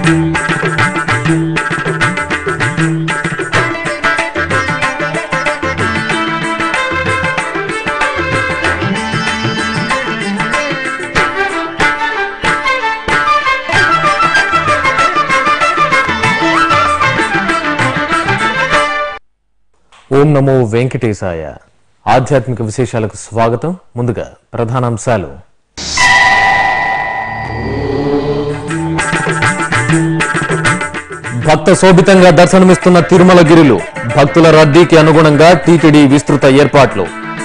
ఓం నమో వెంకటేశాయ ఆధ్యాత్మిక విశేషాలకు స్వాగతం ముందుగా ప్రధానాంశాలు భక్త శోభితంగా దర్శనమిస్తున్న తిరుమల గిరులు భక్తుల రద్దీకి అనుగుణంగా టీటీడీ విస్తృత ఏర్పాట్లు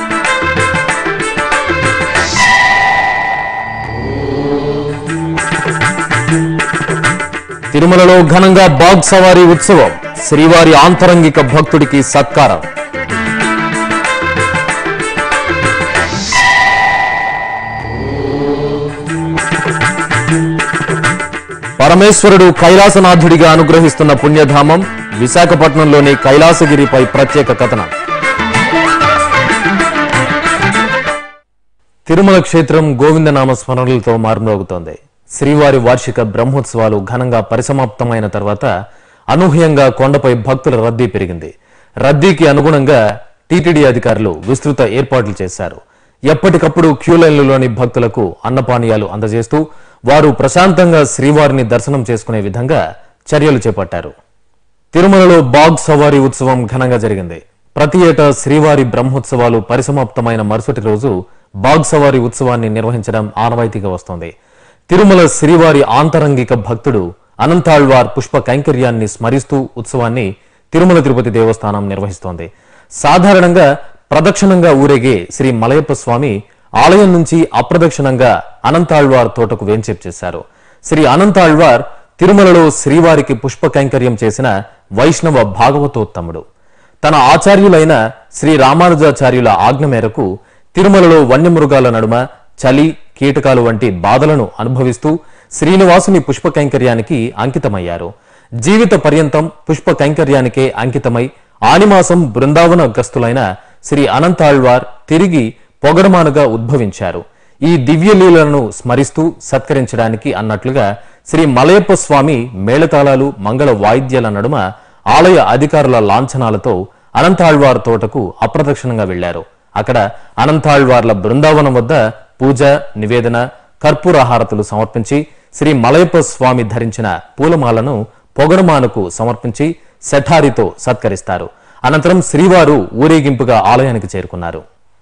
తిరుమలలో ఘనంగా బాగ్ సవారీ ఉత్సవం శ్రీవారి ఆంతరంగిక భక్తుడికి సత్కారం పరమేశ్వరుడు కైలాసనాథుడిగా అనుగ్రహిస్తున్న పుణ్యధామం విశాఖపట్నంలోని కైలాసగిరిపై ప్రత్యేక కథనం తిరుమల క్షేత్రం గోవిందనామ స్మరణలతో మారుమోగుతోంది శ్రీవారి వార్షిక బ్రహ్మోత్సవాలు ఘనంగా పరిసమాప్తమైన తర్వాత అనూహ్యంగా కొండపై భక్తుల రద్దీ పెరిగింది రద్దీకి అనుగుణంగా టీటీడీ అధికారులు విస్తృత ఏర్పాట్లు చేశారు ఎప్పటికప్పుడు క్యూ లైన్లలోని భక్తులకు అన్నపానీయాలు అందజేస్తూ వారు ప్రశాంతంగా శ్రీవారిని దర్శనం చేసుకునే విధంగా చర్యలు చేపట్టారు తిరుమలలో బాగ్ సవారీ ఉత్సవం ఘనంగా జరిగింది ప్రతి ఏటా శ్రీవారి బ్రహ్మోత్సవాలు పరిసమాప్తమైన మరుసటి రోజు బాగ్ సవారీ ఉత్సవాన్ని నిర్వహించడం ఆనవాయితీగా వస్తోంది తిరుమల శ్రీవారి ఆంతరంగిక భక్తుడు అనంతాళ్వార్ పుష్ప కైంకర్యాన్ని స్మరిస్తూ ఉత్సవాన్ని తిరుమల తిరుపతి దేవస్థానం నిర్వహిస్తోంది సాధారణంగా ప్రదక్షిణంగా ఊరేగే శ్రీ మలయప్ప స్వామి ఆలయం నుంచి అప్రదక్షిణంగా అనంతాళ్వార్ తోటకు వేంచేపు చేశారు శ్రీ అనంతాళ్వార్ తిరుమలలో శ్రీవారికి పుష్ప కైంకర్యం చేసిన వైష్ణవ భాగవతోత్తముడు తన ఆచార్యులైన శ్రీ రామానుజాచార్యుల ఆజ్ఞ మేరకు తిరుమలలో వన్యమృగాల నడుమ చలి కీటకాలు వంటి బాధలను అనుభవిస్తూ శ్రీనివాసుని పుష్ప కైంకర్యానికి అంకితమయ్యారు జీవిత పర్యంతం పుష్ప కైంకర్యానికే అంకితమై ఆనిమాసం బృందావన గస్తులైన శ్రీ అనంతాళ్వార్ తిరిగి పొగడమానుగా ఉద్భవించారు ఈ దివ్యలీలను స్మరిస్తూ సత్కరించడానికి అన్నట్లుగా శ్రీ మలయప్ప స్వామి మేళతాళాలు మంగళ వాయిద్యాల నడుమ ఆలయ అధికారుల లాంఛనాలతో అనంతాళ్వార్ తోటకు అప్రదక్షిణంగా వెళ్లారు అక్కడ అనంతాళ్వార్ల బృందావనం వద్ద పూజ నివేదన కర్పూర హారతులు సమర్పించి శ్రీ మలయప్ప స్వామి ధరించిన పూలమాలను పొగడమానుకు సమర్పించి శఠారితో సత్కరిస్తారు అనంతరం శ్రీవారు ఊరేగింపుగా ఆలయానికి చేరుకున్నారు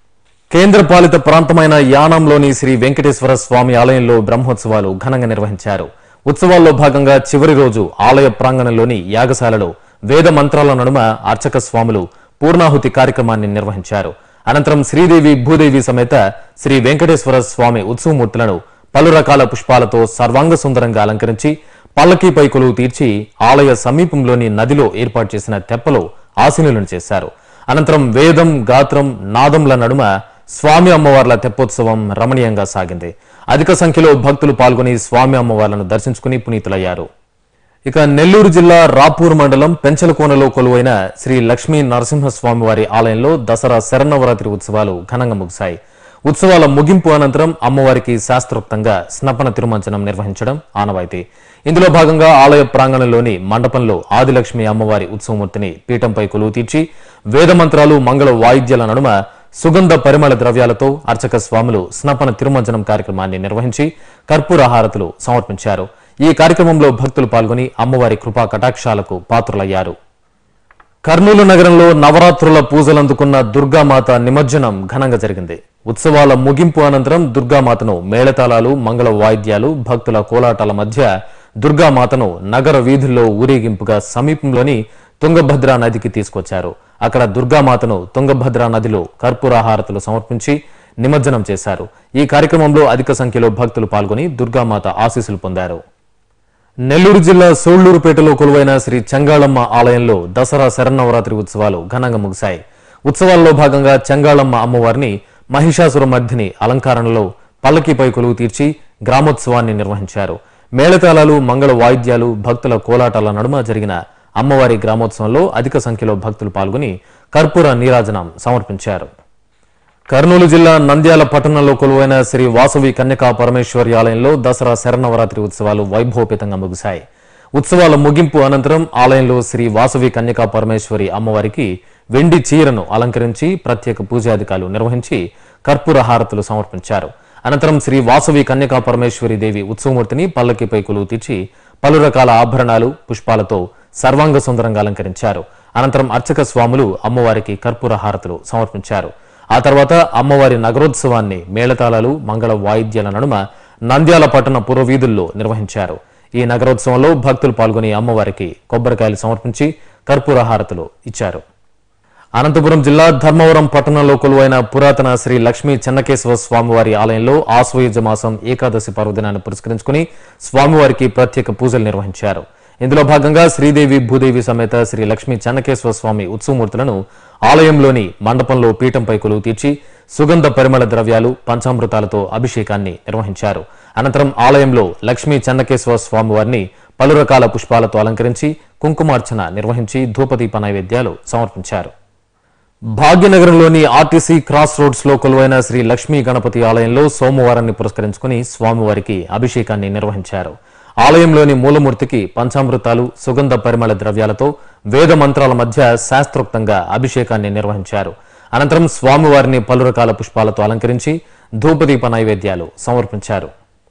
కేంద్ర పాలిత ప్రాంతమైన యానంలోని శ్రీ వెంకటేశ్వర స్వామి ఆలయంలో బ్రహ్మోత్సవాలు ఘనంగా నిర్వహించారు ఉత్సవాల్లో భాగంగా చివరి రోజు ఆలయ ప్రాంగణంలోని యాగశాలలో వేద మంత్రాల నడుమ అర్చక స్వాములు పూర్ణాహుతి కార్యక్రమాన్ని నిర్వహించారు అనంతరం శ్రీదేవి భూదేవి సమేత శ్రీ వెంకటేశ్వర స్వామి ఉత్సవమూర్తులను పలు రకాల పుష్పాలతో సర్వాంగ సుందరంగా అలంకరించి పల్లకీపై కొలువు తీర్చి ఆలయ సమీపంలోని నదిలో ఏర్పాటు చేసిన తెప్పలో ఆశీనులను చేశారు అనంతరం వేదం గాత్రం నాదంల నడుమ స్వామి అమ్మవార్ల తెప్పోత్సవం రమణీయంగా సాగింది అధిక సంఖ్యలో భక్తులు పాల్గొని స్వామి అమ్మవార్లను దర్శించుకుని పునీతులయ్యారు ఇక నెల్లూరు జిల్లా రాపూర్ మండలం పెంచలకోనలో కొలువైన శ్రీ లక్ష్మీ నరసింహస్వామి వారి ఆలయంలో దసరా శరన్నవరాత్రి ఉత్సవాలు ఘనంగా ముగిశాయి ఉత్సవాల ముగింపు అనంతరం అమ్మవారికి శాస్త్రోక్తంగా స్నపన తిరుమంచనం నిర్వహించడం ఆనవాయితీ ఇందులో భాగంగా ఆలయ ప్రాంగణంలోని మండపంలో ఆదిలక్ష్మి అమ్మవారి ఉత్సవమూర్తిని పీఠంపై కొలువు తీర్చి వేదమంత్రాలు మంగళ వాయిద్యాల నడుమ సుగంధ పరిమళ ద్రవ్యాలతో అర్చక స్వాములు స్నపన తిరుమంజనం కార్యక్రమాన్ని నిర్వహించి కర్పూర హారతులు సమర్పించారు ఈ కార్యక్రమంలో భక్తులు పాల్గొని అమ్మవారి కృపా కటాక్షాలకు పాత్రులయ్యారు కర్నూలు నగరంలో నవరాత్రుల పూజలందుకున్న దుర్గామాత నిమజ్జనం ఘనంగా జరిగింది ఉత్సవాల ముగింపు అనంతరం దుర్గామాతను మేళతాళాలు మంగళ వాయిద్యాలు భక్తుల కోలాటాల మధ్య దుర్గామాతను నగర వీధుల్లో ఊరేగింపుగా సమీపంలోని తుంగభద్ర నదికి తీసుకొచ్చారు అక్కడ దుర్గామాతను తుంగభద్ర నదిలో కర్పూర హారతులు సమర్పించి నిమజ్జనం చేశారు ఈ కార్యక్రమంలో అధిక సంఖ్యలో భక్తులు పాల్గొని దుర్గామాత ఆశీస్సులు పొందారు నెల్లూరు జిల్లా సోళ్లూరుపేటలో కొలువైన శ్రీ చెంగాళమ్మ ఆలయంలో దసరా శరన్నవరాత్రి ఉత్సవాలు ఘనంగా ముగిశాయి ఉత్సవాల్లో భాగంగా చెంగాళమ్మ అమ్మవారిని మహిషాసుర మధ్యని అలంకారంలో పల్లకీపై కొలువు తీర్చి గ్రామోత్సవాన్ని నిర్వహించారు మేళతాళాలు మంగళ వాయిద్యాలు భక్తుల కోలాటాల నడుమ జరిగిన అమ్మవారి గ్రామోత్సవంలో అధిక సంఖ్యలో భక్తులు పాల్గొని కర్పూర నీరాజనం సమర్పించారు కర్నూలు జిల్లా నంద్యాల పట్టణంలో కొలువైన శ్రీ వాసవి కన్యకా పరమేశ్వరి ఆలయంలో దసరా శరన్నవరాత్రి ఉత్సవాలు వైభవపేతంగా ముగిశాయి ఉత్సవాల ముగింపు అనంతరం ఆలయంలో శ్రీ వాసవి కన్యకా పరమేశ్వరి అమ్మవారికి వెండి చీరను అలంకరించి ప్రత్యేక పూజాధికారులు నిర్వహించి కర్పూర హారతులు సమర్పించారు అనంతరం శ్రీ వాసవి కన్యకా పరమేశ్వరి దేవి ఉత్సవమూర్తిని పల్లకిపై కొలువు తీర్చి పలు రకాల ఆభరణాలు పుష్పాలతో సర్వాంగ సుందరంగా అలంకరించారు అనంతరం అర్చక స్వాములు అమ్మవారికి కర్పూర హారతులు సమర్పించారు ఆ తర్వాత అమ్మవారి నగరోత్సవాన్ని మేళతాళాలు మంగళ వాయిద్యాల నడుమ నంద్యాల పట్టణ పురవీధుల్లో నిర్వహించారు ఈ నగరోత్సవంలో భక్తులు పాల్గొని అమ్మవారికి కొబ్బరికాయలు సమర్పించి కర్పూర హారతులు ఇచ్చారు అనంతపురం జిల్లా ధర్మవరం పట్టణంలో కొలువైన పురాతన శ్రీ లక్ష్మీ చెన్నకేశవ స్వామివారి ఆలయంలో ఆశ్వయుజ మాసం ఏకాదశి పర్వదినాన్ని పురస్కరించుకుని స్వామివారికి ప్రత్యేక పూజలు నిర్వహించారు ఇందులో భాగంగా శ్రీదేవి భూదేవి సమేత శ్రీ లక్ష్మీ చెన్నకేశ్వర స్వామి ఉత్సవమూర్తులను ఆలయంలోని మండపంలో పీఠంపై కొలువు తీర్చి సుగంధ పరిమళ ద్రవ్యాలు పంచామృతాలతో అభిషేకాన్ని నిర్వహించారు అనంతరం ఆలయంలో లక్ష్మీ చెన్నకేశ్వర స్వామివారిని పలు రకాల పుష్పాలతో అలంకరించి కుంకుమార్చన నిర్వహించి ధూపదీప నైవేద్యాలు సమర్పించారు భాగ్యనగరంలోని ఆర్టీసీ క్రాస్ రోడ్స్ లో కొలువైన శ్రీ లక్ష్మీ గణపతి ఆలయంలో సోమవారాన్ని పురస్కరించుకుని స్వామివారికి అభిషేకాన్ని నిర్వహించారు ఆలయంలోని మూలమూర్తికి పంచామృతాలు సుగంధ పరిమళ ద్రవ్యాలతో వేద మంత్రాల మధ్య శాస్త్రోక్తంగా అభిషేకాన్ని నిర్వహించారు అనంతరం స్వామివారిని పలు రకాల పుష్పాలతో అలంకరించి ధూపదీప నైవేద్యాలు సమర్పించారు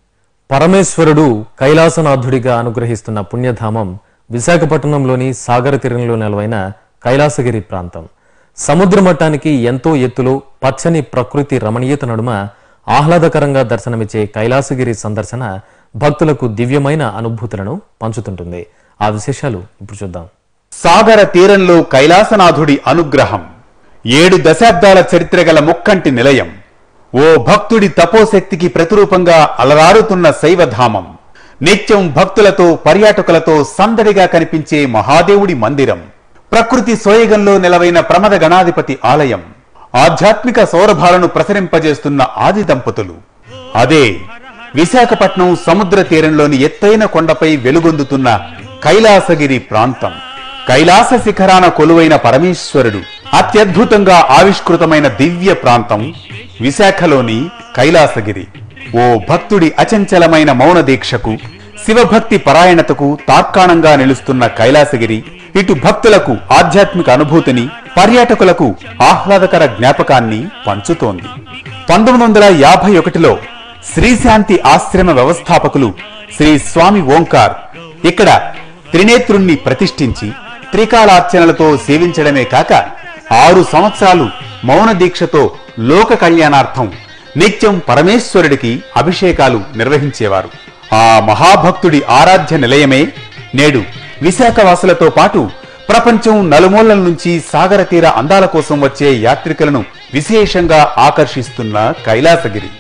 పరమేశ్వరుడు కైలాసనాథుడిగా అనుగ్రహిస్తున్న పుణ్యధామం విశాఖపట్నంలోని సాగర తీరంలో నెలవైన కైలాసగిరి ప్రాంతం సముద్ర మట్టానికి ఎంతో ఎత్తులో పచ్చని ప్రకృతి రమణీయత నడుమ ఆహ్లాదకరంగా దర్శనమిచ్చే కైలాసగిరి సందర్శన భక్తులకు దివ్యమైన అనుభూతులను పంచుతుంటుంది ఆ విశేషాలు ఇప్పుడు చూద్దాం సాగర తీరంలో కైలాసనాథుడి అనుగ్రహం ఏడు దశాబ్దాల చరిత్ర గల ముక్కంటి నిలయం ఓ భక్తుడి తపోశక్తికి ప్రతిరూపంగా అలరారుతున్న శైవధామం నిత్యం భక్తులతో పర్యాటకులతో సందడిగా కనిపించే మహాదేవుడి మందిరం ప్రకృతి సోయగంలో నెలవైన ప్రమద గణాధిపతి ఆలయం ఆధ్యాత్మిక సౌరభాలను ప్రసరింపజేస్తున్న ఆది దంపతులు అదే విశాఖపట్నం సముద్ర తీరంలోని ఎత్తైన కొండపై వెలుగొందుతున్న కైలాసగిరి ప్రాంతం కైలాస శిఖరాన కొలువైన పరమేశ్వరుడు అత్యద్భుతంగా ఆవిష్కృతమైన దివ్య ప్రాంతం విశాఖలోని కైలాసగిరి ఓ భక్తుడి అచంచలమైన మౌన దీక్షకు శివభక్తి పరాయణతకు తార్కాణంగా నిలుస్తున్న కైలాసగిరి ఇటు భక్తులకు ఆధ్యాత్మిక అనుభూతిని పర్యాటకులకు ఆహ్లాదకర జ్ఞాపకాన్ని పంచుతోంది పంతొమ్మిది వందల యాభై ఒకటిలో శ్రీశాంతి ఆశ్రమ వ్యవస్థాపకులు శ్రీ స్వామి ఓంకార్ ఇక్కడ త్రినేత్రుణ్ణి ప్రతిష్ఠించి త్రికాలార్చనలతో సేవించడమే కాక ఆరు సంవత్సరాలు మౌన దీక్షతో లోక కళ్యాణార్థం నిత్యం పరమేశ్వరుడికి అభిషేకాలు నిర్వహించేవారు ఆ మహాభక్తుడి ఆరాధ్య నిలయమే నేడు విశాఖవాసులతో పాటు ప్రపంచం నలుమూలల నుంచి సాగర తీర అందాల కోసం వచ్చే యాత్రికులను విశేషంగా ఆకర్షిస్తున్న కైలాసగిరి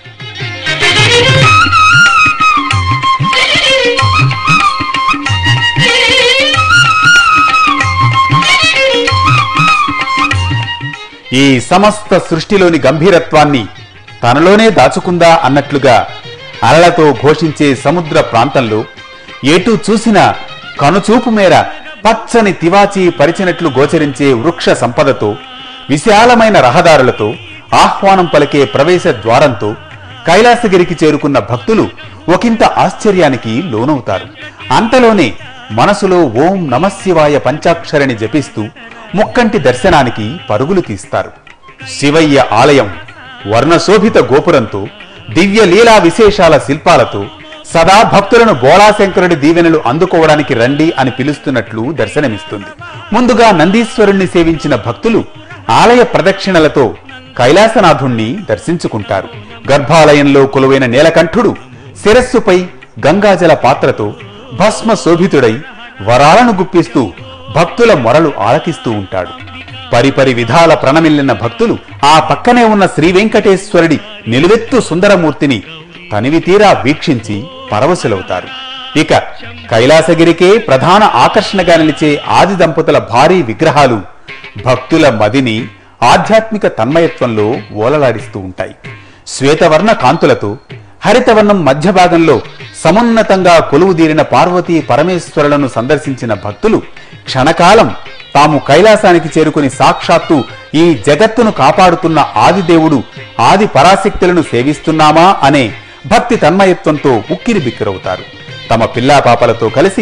ఈ సమస్త సృష్టిలోని గంభీరత్వాన్ని తనలోనే దాచుకుందా అన్నట్లుగా అలలతో ఘోషించే సముద్ర ప్రాంతంలో ఎటు చూసినా కనుచూపు మేర పచ్చని తివాచి పరిచినట్లు గోచరించే వృక్ష సంపదతో విశాలమైన రహదారులతో ఆహ్వానం పలికే ప్రవేశ ద్వారంతో కైలాసగిరికి చేరుకున్న భక్తులు ఒకంత ఆశ్చర్యానికి లోనవుతారు అంతలోనే మనసులో ఓం నమశివాయ పంచాక్షరిని జపిస్తూ ముక్కంటి దర్శనానికి పరుగులు తీస్తారు శివయ్య ఆలయం వర్ణశోభిత గోపురంతో దివ్య లీలా విశేషాల శిల్పాలతో సదా భక్తులను బోళాశంకరుడి దీవెనలు అందుకోవడానికి రండి అని పిలుస్తున్నట్లు దర్శనమిస్తుంది ముందుగా నందీశ్వరుణ్ణి సేవించిన భక్తులు ఆలయ ప్రదక్షిణలతో కైలాసనాథుణ్ణి దర్శించుకుంటారు గర్భాలయంలో కొలువైన నీలకంఠుడు శిరస్సుపై గంగాజల పాత్రతో భస్మ శోభితుడై వరాలను గుప్పిస్తూ భక్తుల మొరలు ఆలకిస్తూ ఉంటాడు పరిపరి విధాల ప్రణమిల్లిన భక్తులు ఆ పక్కనే ఉన్న శ్రీ వెంకటేశ్వరుడి నిలువెత్తు సుందరమూర్తిని తనివి తీరా వీక్షించి పరవశులవుతారు ఇక కైలాసగిరికే ప్రధాన ఆకర్షణగా నిలిచే ఆది దంపతుల భారీ విగ్రహాలు భక్తుల మదిని ఆధ్యాత్మిక తన్మయత్వంలో ఓలలాడిస్తూ ఉంటాయి శ్వేతవర్ణ కాంతులతో హరితవర్ణం మధ్య భాగంలో సమున్నతంగా కొలువుదీరిన పార్వతీ పరమేశ్వరులను సందర్శించిన భక్తులు క్షణకాలం తాము కైలాసానికి చేరుకుని సాక్షాత్తు ఈ జగత్తును కాపాడుతున్న ఆదిదేవుడు ఆది పరాశక్తులను సేవిస్తున్నామా అనే భక్తి తన్మయత్వంతో ఉక్కిరి బిక్కిరవుతారు తమ పిల్లా పాపలతో కలిసి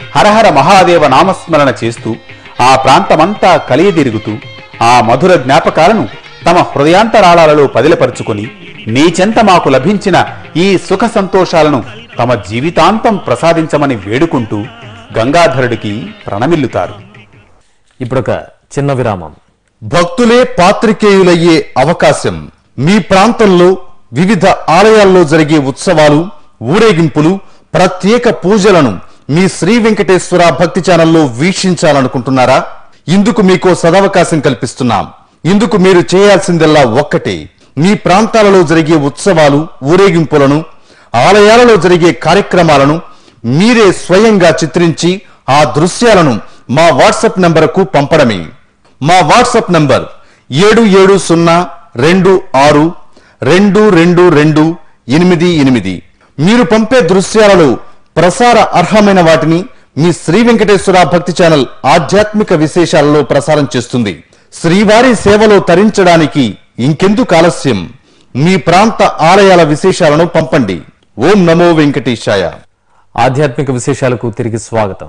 హరహర మహాదేవ నామస్మరణ చేస్తూ ఆ ప్రాంతమంతా కలియదిరుగుతూ ఆ మధుర జ్ఞాపకాలను తమ హృదయాంతరాళాలలో పదిలపరుచుకొని నీచెంత మాకు లభించిన ఈ సుఖ సంతోషాలను తమ జీవితాంతం ప్రసాదించమని వేడుకుంటూ గంగాధరుడికి ప్రణమిల్లుతారు ఇప్పుడొక చిన్న విరామం భక్తులే పాత్రికేయులయ్యే అవకాశం మీ ప్రాంతంలో వివిధ ఆలయాల్లో జరిగే ఉత్సవాలు ఊరేగింపులు ప్రత్యేక పూజలను మీ శ్రీ వెంకటేశ్వర భక్తి ఛానల్లో వీక్షించాలనుకుంటున్నారా ఇందుకు మీకో సదవకాశం కల్పిస్తున్నాం ఇందుకు మీరు చేయాల్సిందల్లా ఒక్కటే మీ ప్రాంతాలలో జరిగే ఉత్సవాలు ఊరేగింపులను ఆలయాలలో జరిగే కార్యక్రమాలను మీరే స్వయంగా చిత్రించి ఆ దృశ్యాలను మా వాట్సాప్ నంబరుకు పంపడమే మా వాట్సాప్ నంబర్ ఏడు ఏడు సున్నా రెండు ఆరు రెండు రెండు రెండు ఎనిమిది ఎనిమిది మీరు పంపే దృశ్యాలలో ప్రసార అర్హమైన వాటిని మీ శ్రీ వెంకటేశ్వర భక్తి ఛానల్ ఆధ్యాత్మిక విశేషాలలో ప్రసారం చేస్తుంది శ్రీవారి సేవలో తరించడానికి ఇంకెందుకు ఆలస్యం మీ ప్రాంత ఆలయాల విశేషాలను పంపండి ఓం నమో వెంకటేశాయ ఆధ్యాత్మిక విశేషాలకు తిరిగి స్వాగతం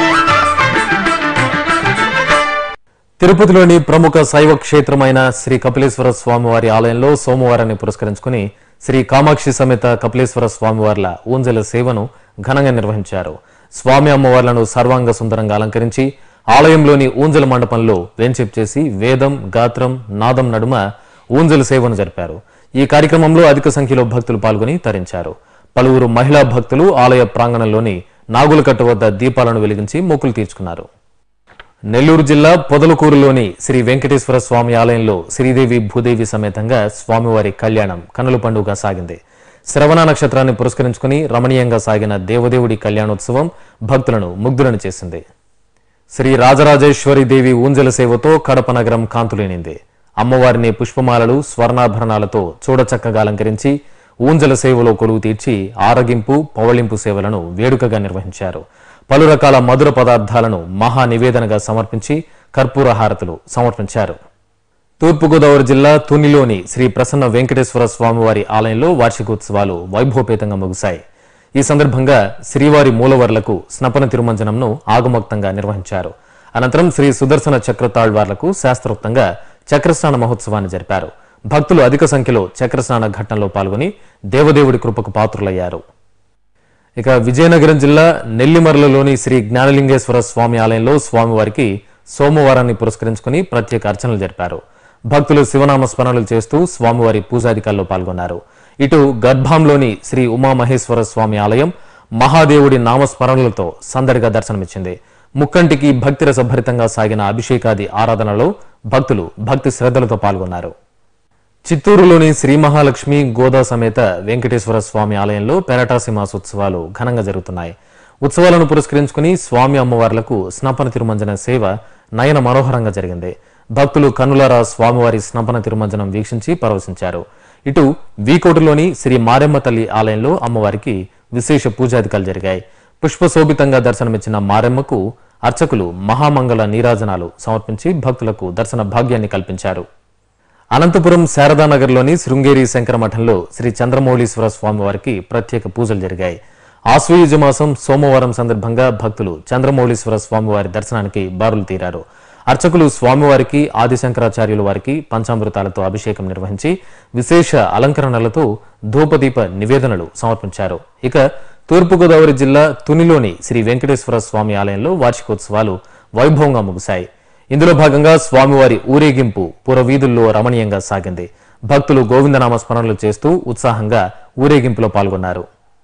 తిరుపతిలోని ప్రముఖ శైవ క్షేత్రమైన శ్రీ కపిలేశ్వర స్వామివారి ఆలయంలో సోమవారాన్ని పురస్కరించుకుని శ్రీ కామాక్షి సమేత కపిలేశ్వర స్వామివార్ల ఊంజల సేవను ఘనంగా నిర్వహించారు స్వామి అమ్మవార్లను సర్వాంగ సుందరంగా అలంకరించి ఆలయంలోని ఊంజల మండపంలో వేంచేపు చేసి వేదం గాత్రం నాదం నడుమ ఊంజల సేవను జరిపారు ఈ కార్యక్రమంలో అధిక సంఖ్యలో భక్తులు పాల్గొని తరించారు పలువురు మహిళా భక్తులు ఆలయ ప్రాంగణంలోని నాగులకట్ట వద్ద దీపాలను వెలిగించి మొక్కులు తీర్చుకున్నారు నెల్లూరు జిల్లా పొదలకూరులోని శ్రీ వెంకటేశ్వర స్వామి ఆలయంలో శ్రీదేవి భూదేవి సమేతంగా స్వామివారి కళ్యాణం కనుల పండుగ సాగింది శ్రవణ నక్షత్రాన్ని పురస్కరించుకుని రమణీయంగా సాగిన దేవదేవుడి కళ్యాణోత్సవం భక్తులను ముగ్ధులను చేసింది శ్రీ రాజరాజేశ్వరి దేవి ఊంజల సేవతో కడప నగరం కాంతులేనింది అమ్మవారిని పుష్పమాలలు స్వర్ణాభరణాలతో చూడచక్కగా అలంకరించి ఊంజల సేవలో కొలువు తీర్చి ఆరగింపు పవళింపు సేవలను వేడుకగా నిర్వహించారు పలు రకాల మధుర పదార్థాలను మహా నివేదనగా సమర్పించి కర్పూర హారతులు సమర్పించారు తూర్పుగోదావరి జిల్లా తునిలోని శ్రీ ప్రసన్న వెంకటేశ్వర స్వామివారి ఆలయంలో వార్షికోత్సవాలు వైభవపేతంగా ముగిశాయి ఈ సందర్భంగా శ్రీవారి మూలవర్లకు స్నపన తిరుమంజనంను ఆగమోక్తంగా నిర్వహించారు అనంతరం శ్రీ సుదర్శన చక్రతాళ్వార్లకు శాస్త్రోక్తంగా చక్రస్నాన మహోత్సవాన్ని జరిపారు భక్తులు అధిక సంఖ్యలో చక్రస్నాన ఘట్టంలో పాల్గొని దేవదేవుడి కృపకు పాత్రులయ్యారు ఇక విజయనగరం జిల్లా నెల్లిమర్లలోని శ్రీ జ్ఞానలింగేశ్వర స్వామి ఆలయంలో స్వామివారికి సోమవారాన్ని పురస్కరించుకుని ప్రత్యేక అర్చనలు జరిపారు భక్తులు శివనామ స్మరణలు చేస్తూ స్వామివారి పూజాధికాల్లో పాల్గొన్నారు ఇటు గర్భంలోని శ్రీ ఉమామహేశ్వర స్వామి ఆలయం మహాదేవుడి నామస్మరణలతో సందడిగా దర్శనమిచ్చింది ముక్కంటికి భక్తి రసభరితంగా సాగిన అభిషేకాది ఆరాధనలో భక్తులు భక్తి శ్రద్ధలతో పాల్గొన్నారు చిత్తూరులోని శ్రీ మహాలక్ష్మి గోదా సమేత వెంకటేశ్వర స్వామి ఆలయంలో పెరటాసి మాసోత్సవాలు ఘనంగా జరుగుతున్నాయి ఉత్సవాలను పురస్కరించుకుని స్వామి అమ్మవార్లకు స్నపన తిరుమంజన సేవ నయన మనోహరంగా జరిగింది భక్తులు కన్నులారా స్వామివారి స్నపన తిరుమంజనం వీక్షించి పరవశించారు ఇటు వీకోటులోని శ్రీ మారెమ్మ తల్లి ఆలయంలో అమ్మవారికి విశేష పూజాధికాలు జరిగాయి పుష్పశోభితంగా దర్శనమిచ్చిన మారెమ్మకు అర్చకులు మహామంగళ నీరాజనాలు సమర్పించి భక్తులకు దర్శన భాగ్యాన్ని కల్పించారు అనంతపురం శారదానగర్లోని శృంగేరి శంకర మఠంలో శ్రీ చంద్రమౌళీశ్వర స్వామివారికి ప్రత్యేక పూజలు జరిగాయి ఆశ్వయుజ మాసం సోమవారం సందర్భంగా భక్తులు చంద్రమౌళీశ్వర స్వామివారి దర్శనానికి బారులు తీరారు అర్చకులు స్వామివారికి ఆదిశంకరాచార్యుల వారికి పంచామృతాలతో అభిషేకం నిర్వహించి విశేష అలంకరణలతో ధూపదీప నివేదనలు సమర్పించారు ఇక తూర్పుగోదావరి జిల్లా తునిలోని శ్రీ వెంకటేశ్వర స్వామి ఆలయంలో వార్షికోత్సవాలు వైభవంగా ముగిశాయి ఇందులో భాగంగా స్వామివారి ఊరేగింపు పురవీధుల్లో రమణీయంగా సాగింది భక్తులు గోవిందనామ స్మరణలు చేస్తూ ఉత్సాహంగా ఊరేగింపులో పాల్గొన్నారు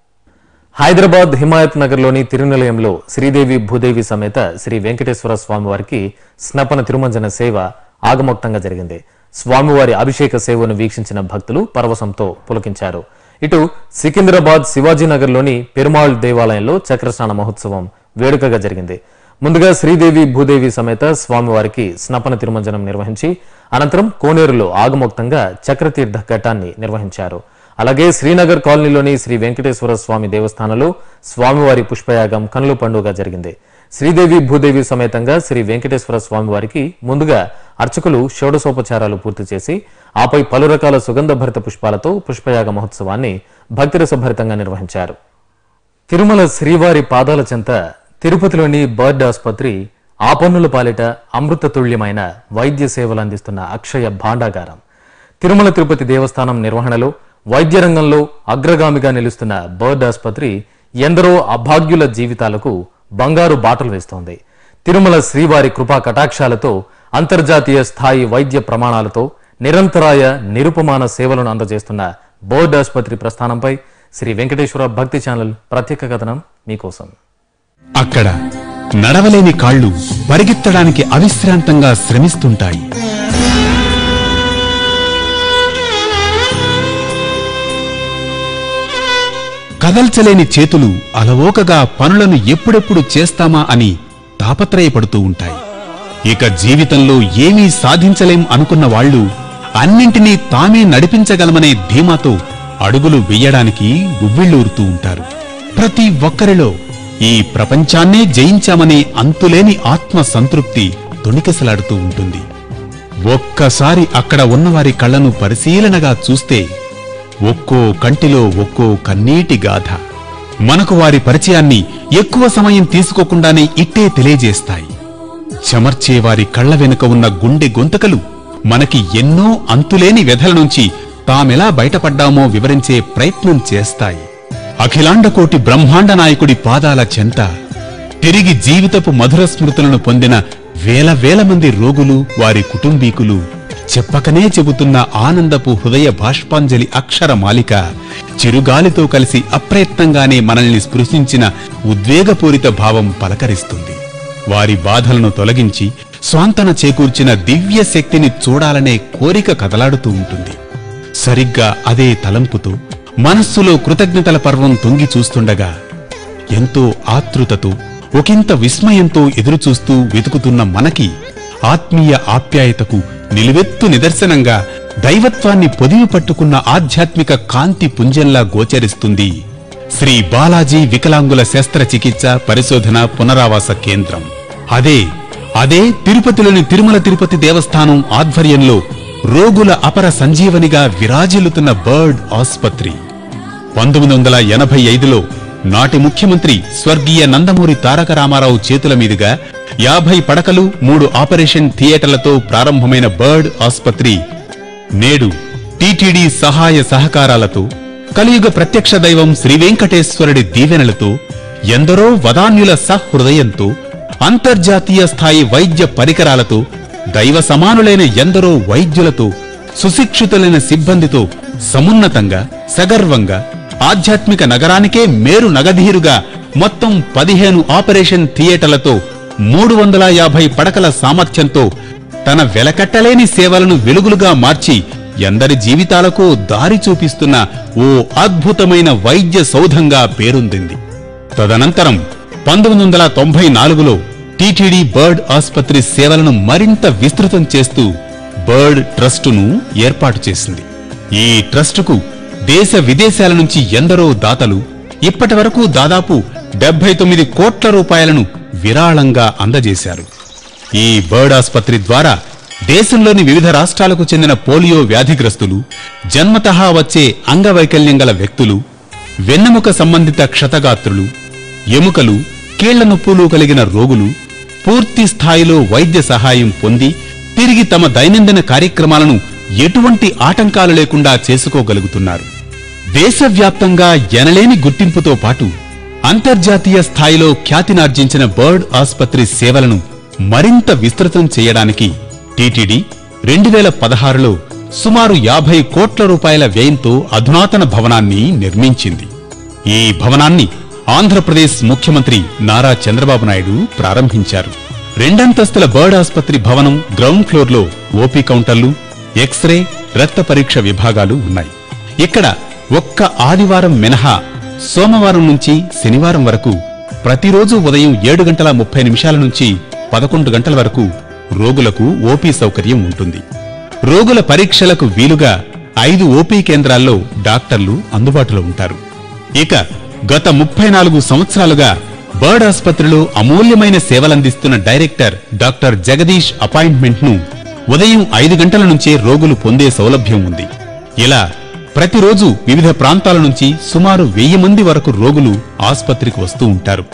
హైదరాబాద్ హిమాయత్ నగర్లోని తిరునిలయంలో శ్రీదేవి భూదేవి సమేత శ్రీ వెంకటేశ్వర స్వామివారికి స్నపన తిరుమంజన సేవ ఆగమోక్తంగా జరిగింది స్వామివారి అభిషేక సేవను వీక్షించిన భక్తులు పరవశంతో పులకించారు ఇటు సికింద్రాబాద్ శివాజీనగర్లోని పెరుమాళ్ దేవాలయంలో చక్రస్నాన మహోత్సవం వేడుకగా జరిగింది ముందుగా శ్రీదేవి భూదేవి సమేత స్వామివారికి స్నపన తిరుమంజనం నిర్వహించి అనంతరం కోనేరులో ఆగమోక్తంగా చక్రతీర్థ ఘట్టాన్ని నిర్వహించారు అలాగే శ్రీనగర్ కాలనీలోని శ్రీ వెంకటేశ్వర స్వామి దేవస్థానంలో స్వామివారి పుష్పయాగం కనుల పండుగ జరిగింది శ్రీదేవి భూదేవి సమేతంగా శ్రీ వెంకటేశ్వర స్వామివారికి ముందుగా అర్చకులు షోడశోపచారాలు పూర్తి చేసి ఆపై పలు రకాల సుగంధ భరిత పుష్పాలతో పుష్పయాగ మహోత్సవాన్ని భక్తిరసభరితంగా నిర్వహించారు తిరుమల శ్రీవారి పాదాల చెంత తిరుపతిలోని బర్డ్ ఆసుపత్రి ఆపన్నుల పాలిట అమృత తుల్యమైన వైద్య సేవలు అందిస్తున్న అక్షయ భాండాగారం తిరుమల తిరుపతి దేవస్థానం నిర్వహణలో వైద్య రంగంలో అగ్రగామిగా నిలుస్తున్న బర్డ్ ఆసుపత్రి ఎందరో అభాగ్యుల జీవితాలకు బంగారు బాటలు వేస్తోంది తిరుమల శ్రీవారి కృపా కటాక్షాలతో అంతర్జాతీయ స్థాయి వైద్య ప్రమాణాలతో నిరంతరాయ నిరుపమాన సేవలను అందజేస్తున్న బోర్డ్ ఆసుపత్రి ప్రస్థానంపై శ్రీ వెంకటేశ్వర భక్తి ఛానల్ ప్రత్యేక కథనం మీకోసం అక్కడ నడవలేని కాళ్ళు పరిగెత్తడానికి అవిశ్రాంతంగా శ్రమిస్తుంటాయి కదల్చలేని చేతులు అలవోకగా పనులను ఎప్పుడెప్పుడు చేస్తామా అని తాపత్రయపడుతూ ఉంటాయి ఇక జీవితంలో ఏమీ సాధించలేం అనుకున్న వాళ్ళు అన్నింటినీ తామే నడిపించగలమనే ధీమాతో అడుగులు వెయ్యడానికి గువ్విళ్ళూరుతూ ఉంటారు ప్రతి ఒక్కరిలో ఈ ప్రపంచాన్నే జయించామనే అంతులేని ఆత్మ సంతృప్తి తొణికిసలాడుతూ ఉంటుంది ఒక్కసారి అక్కడ ఉన్నవారి కళ్ళను పరిశీలనగా చూస్తే ఒక్కో కంటిలో ఒక్కో కన్నీటి గాథ మనకు వారి పరిచయాన్ని ఎక్కువ సమయం తీసుకోకుండానే ఇట్టే తెలియజేస్తాయి చెమర్చే వారి కళ్ళ వెనుక ఉన్న గుండె గొంతకలు మనకి ఎన్నో అంతులేని వ్యధల నుంచి తామెలా బయటపడ్డామో వివరించే ప్రయత్నం చేస్తాయి అఖిలాండకోటి బ్రహ్మాండ నాయకుడి పాదాల చెంత తిరిగి జీవితపు మధుర స్మృతులను పొందిన వేల వేల మంది రోగులు వారి కుటుంబీకులు చెప్పకనే చెబుతున్న ఆనందపు హృదయ బాష్పాంజలి అక్షర మాలిక చిరుగాలితో కలిసి అప్రయత్నంగానే మనల్ని స్పృశించిన ఉద్వేగపూరిత భావం పలకరిస్తుంది వారి బాధలను తొలగించి స్వాంతన చేకూర్చిన దివ్య శక్తిని చూడాలనే కోరిక కదలాడుతూ ఉంటుంది సరిగ్గా అదే తలంపుతో మనస్సులో కృతజ్ఞతల పర్వం తొంగి చూస్తుండగా ఎంతో ఆతృతతో ఒకంత విస్మయంతో ఎదురుచూస్తూ వెతుకుతున్న మనకి ఆత్మీయ ఆప్యాయతకు నిలువెత్తు నిదర్శనంగా దైవత్వాన్ని పొదివి పట్టుకున్న ఆధ్యాత్మిక కాంతి పుంజంలా గోచరిస్తుంది శ్రీ బాలాజీ వికలాంగుల శస్త్రచికిత్స పరిశోధన పునరావాస కేంద్రం అదే అదే తిరుపతిలోని తిరుమల తిరుపతి దేవస్థానం ఆధ్వర్యంలో రోగుల అపర సంజీవనిగా విరాజిల్లుతున్న బర్డ్ ఆస్పత్రి పంతొమ్మిది వందల ఎనభై ఐదులో నాటి ముఖ్యమంత్రి స్వర్గీయ నందమూరి తారక రామారావు చేతుల మీదుగా యాభై పడకలు మూడు ఆపరేషన్ థియేటర్లతో ప్రారంభమైన బర్డ్ ఆస్పత్రి నేడు టీటీడీ సహాయ సహకారాలతో కలియుగ ప్రత్యక్ష దైవం శ్రీ వెంకటేశ్వరుడి దీవెనలతో ఎందరో వదాన్యుల సహృదయంతో అంతర్జాతీయ స్థాయి వైద్య పరికరాలతో దైవ సమానులైన ఎందరో వైద్యులతో సుశిక్షితులైన సిబ్బందితో సమున్నతంగా సగర్వంగా ఆధ్యాత్మిక నగరానికే మేరు నగధీరుగా మొత్తం పదిహేను ఆపరేషన్ థియేటర్లతో మూడు వందల యాభై పడకల సామర్థ్యంతో తన వెలకట్టలేని సేవలను వెలుగులుగా మార్చి ఎందరి జీవితాలకు దారి చూపిస్తున్న ఓ అద్భుతమైన వైద్య సౌధంగా పేరొందింది తదనంతరం పంతొమ్మిది వందల తొంభై నాలుగులో టీటీడీ బర్డ్ ఆసుపత్రి సేవలను మరింత విస్తృతం చేస్తూ బర్డ్ ట్రస్టును ఏర్పాటు చేసింది ఈ ట్రస్టుకు దేశ విదేశాల నుంచి ఎందరో దాతలు ఇప్పటి వరకు దాదాపు డెబ్బై తొమ్మిది కోట్ల రూపాయలను విరాళంగా అందజేశారు ఈ బర్డ్ ఆసుపత్రి ద్వారా దేశంలోని వివిధ రాష్ట్రాలకు చెందిన పోలియో వ్యాధిగ్రస్తులు జన్మతహా వచ్చే అంగవైకల్యం గల వ్యక్తులు వెన్నెముక సంబంధిత క్షతగాత్రులు ఎముకలు కీళ్ల నొప్పులు కలిగిన రోగులు పూర్తి స్థాయిలో వైద్య సహాయం పొంది తిరిగి తమ దైనందిన కార్యక్రమాలను ఎటువంటి ఆటంకాలు లేకుండా చేసుకోగలుగుతున్నారు దేశవ్యాప్తంగా ఎనలేని గుర్తింపుతో పాటు అంతర్జాతీయ స్థాయిలో ఖ్యాతినార్జించిన బర్డ్ ఆసుపత్రి సేవలను మరింత విస్తృతం చేయడానికి టీటీడీ రెండు వేల పదహారులో సుమారు యాభై కోట్ల రూపాయల వ్యయంతో అధునాతన భవనాన్ని నిర్మించింది ఈ భవనాన్ని ఆంధ్రప్రదేశ్ ముఖ్యమంత్రి నారా చంద్రబాబు నాయుడు ప్రారంభించారు రెండంతస్తుల బర్డ్ ఆసుపత్రి భవనం గ్రౌండ్ ఫ్లోర్లో ఓపీ కౌంటర్లు ఎక్స్రే రక్త పరీక్ష విభాగాలు ఉన్నాయి ఇక్కడ ఒక్క ఆదివారం మినహా సోమవారం నుంచి శనివారం వరకు ప్రతిరోజు ఉదయం ఏడు గంటల ముప్పై నిమిషాల నుంచి పదకొండు గంటల వరకు రోగులకు ఓపీ సౌకర్యం ఉంటుంది రోగుల పరీక్షలకు వీలుగా ఐదు ఓపీ కేంద్రాల్లో డాక్టర్లు అందుబాటులో ఉంటారు ఇక గత ముప్పై నాలుగు సంవత్సరాలుగా బర్డ్ ఆసుపత్రిలో అమూల్యమైన సేవలందిస్తున్న డైరెక్టర్ డాక్టర్ జగదీష్ అపాయింట్మెంట్ ను ఉదయం ఐదు గంటల నుంచే రోగులు పొందే సౌలభ్యం ఉంది ఇలా ప్రతిరోజు వివిధ ప్రాంతాల నుంచి సుమారు వెయ్యి మంది వరకు రోగులు ఆసుపత్రికి వస్తూ ఉంటారు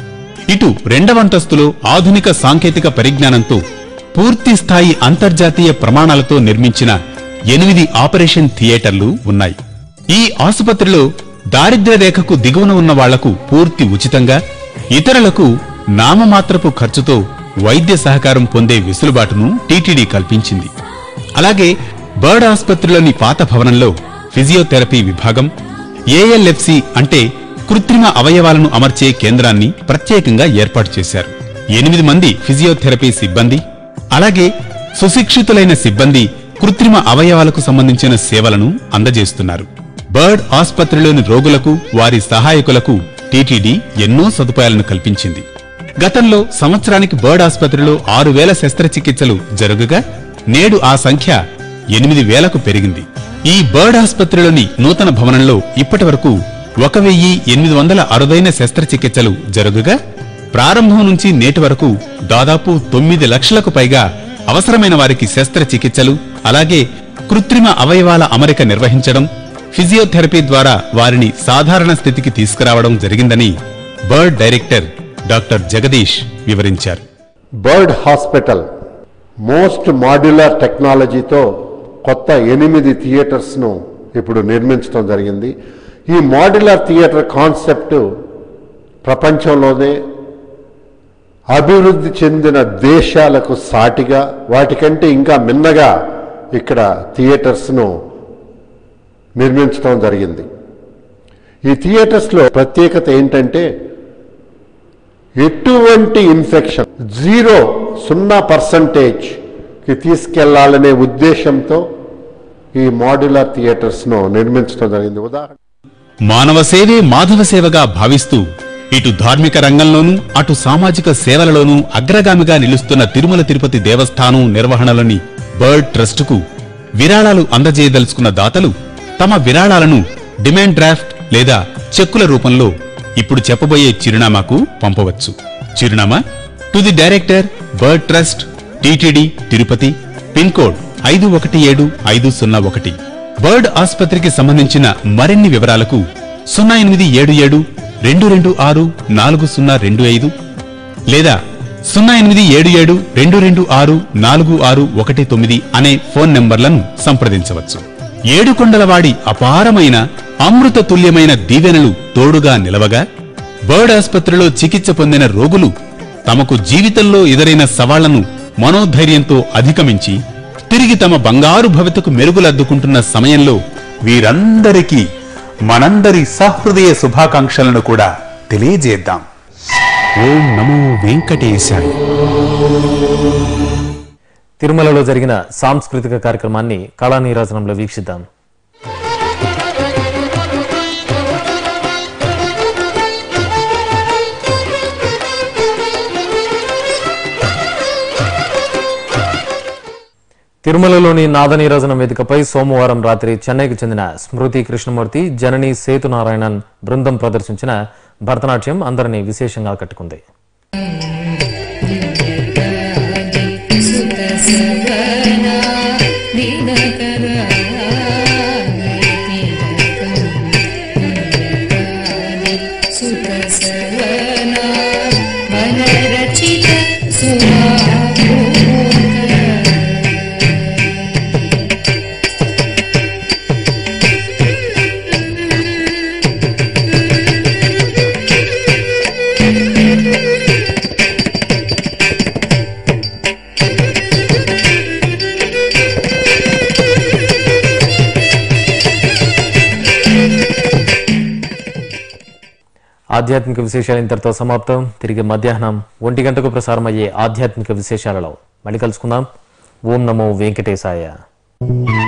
ఇటు రెండవంతస్తులో ఆధునిక సాంకేతిక పరిజ్ఞానంతో పూర్తి స్థాయి అంతర్జాతీయ ప్రమాణాలతో నిర్మించిన ఎనిమిది ఆపరేషన్ థియేటర్లు ఉన్నాయి ఈ ఆసుపత్రిలో దారిద్ర్య రేఖకు దిగువన ఉన్న వాళ్లకు పూర్తి ఉచితంగా ఇతరులకు నామమాత్రపు ఖర్చుతో వైద్య సహకారం పొందే వెసులుబాటును టీటీడీ కల్పించింది అలాగే బర్డ్ ఆసుపత్రిలోని పాత భవనంలో ఫిజియోథెరపీ విభాగం ఏఎల్ఎఫ్సి అంటే కృత్రిమ అవయవాలను అమర్చే కేంద్రాన్ని ప్రత్యేకంగా ఏర్పాటు చేశారు ఎనిమిది మంది ఫిజియోథెరపీ సిబ్బంది అలాగే సుశిక్షితులైన సిబ్బంది కృత్రిమ అవయవాలకు సంబంధించిన సేవలను అందజేస్తున్నారు బర్డ్ ఆసుపత్రిలోని రోగులకు వారి సహాయకులకు టీటీడీ ఎన్నో సదుపాయాలను కల్పించింది గతంలో సంవత్సరానికి బర్డ్ ఆసుపత్రిలో ఆరు వేల శస్త్రచికిత్సలు జరుగుగా నేడు ఆ సంఖ్య ఎనిమిది వేలకు పెరిగింది ఈ బర్డ్ ఆసుపత్రిలోని నూతన భవనంలో ఇప్పటి వరకు ఒక వెయ్యి ఎనిమిది వందల అరుదైన శస్త్రచికిత్సలు జరుగుగా ప్రారంభం నుంచి నేటి వరకు దాదాపు తొమ్మిది లక్షలకు పైగా అవసరమైన వారికి శస్త్రచికిత్సలు అలాగే కృత్రిమ అవయవాల అమరిక నిర్వహించడం ఫిజియోథెరపీ ద్వారా వారిని సాధారణ స్థితికి తీసుకురావడం జరిగిందని బర్డ్ డైరెక్టర్ డాక్టర్ జగదీష్ వివరించారు బర్డ్ హాస్పిటల్ మోస్ట్ మాడ్యులర్ టెక్నాలజీతో కొత్త ఎనిమిది థియేటర్స్ను ఇప్పుడు నిర్మించడం జరిగింది ఈ మాడ్యులర్ థియేటర్ కాన్సెప్ట్ ప్రపంచంలోనే అభివృద్ధి చెందిన దేశాలకు సాటిగా వాటికంటే ఇంకా మిన్నగా ఇక్కడ థియేటర్స్ను నిర్మించడం జరిగింది ఈ థియేటర్స్లో ప్రత్యేకత ఏంటంటే ఎటువంటి ఇన్ఫెక్షన్ జీరో సున్నా పర్సంటేజ్కి తీసుకెళ్లాలనే ఉద్దేశంతో ఈ మాడ్యులర్ థియేటర్స్ను నిర్మించడం జరిగింది ఉదాహరణ మానవ సేవే మాధవ సేవగా భావిస్తూ ఇటు ధార్మిక రంగంలోనూ అటు సామాజిక సేవలలోనూ అగ్రగామిగా నిలుస్తున్న తిరుమల తిరుపతి దేవస్థానం నిర్వహణలోని బర్డ్ ట్రస్టుకు విరాళాలు అందజేయదలుచుకున్న దాతలు తమ విరాళాలను డిమాండ్ డ్రాఫ్ట్ లేదా చెక్కుల రూపంలో ఇప్పుడు చెప్పబోయే చిరునామాకు పంపవచ్చు చిరునామా to the director BIRRD trust TTD Tirupati pin code ఐదు ఒకటి ఏడు ఐదు సున్నా ఒకటి బర్డ్ ఆసుపత్రికి సంబంధించిన మరిన్ని వివరాలకు సున్నా ఎనిమిది ఏడు ఏడు రెండు రెండు ఆరు నాలుగు సున్నా రెండు ఐదు లేదా సున్నా ఎనిమిది ఏడు ఏడు రెండు రెండు ఆరు నాలుగు ఆరు ఒకటి తొమ్మిది అనే ఫోన్ నంబర్లను సంప్రదించవచ్చు ఏడుకొండలవాడి అపారమైన అమృత తుల్యమైన దీవెనలు తోడుగా నిలవగా బర్డ్ ఆసుపత్రిలో చికిత్స పొందిన రోగులు తమకు జీవితంలో ఎదురైన సవాళ్లను మనోధైర్యంతో అధిగమించి తిరిగి తమ బంగారు భవితకు మెరుగులద్దుకుంటున్న సమయంలో వీరందరికీ మనందరి సహృదయ శుభాకాంక్షలను కూడా తెలియజేద్దాం ఓం నమో వెంకటేశాయ తిరుమలలో జరిగిన సాంస్కృతిక కార్యక్రమాన్ని కళానీరాజనంలో వీక్షిద్దాం తిరుమలలోని నాదనీరాజనం వేదికపై సోమవారం రాత్రి చెన్నైకి చెందిన స్మృతి కృష్ణమూర్తి జనని సేతునారాయణన్ బృందం ప్రదర్శించిన భరతనాట్యం అందరినీ విశేషంగా కట్టుకుంది సుతసవనా దినకరా సుతసవనా వనరచిత సురాభోగ ఆధ్యాత్మిక విశేషాలు ఇంతటితో సమాప్తం తిరిగి మధ్యాహ్నం ఒంటి గంటకు ప్రసారమయ్యే ఆధ్యాత్మిక విశేషాలలో మళ్ళీ కలుసుకుందాం ఓం నమో వెంకటేశాయ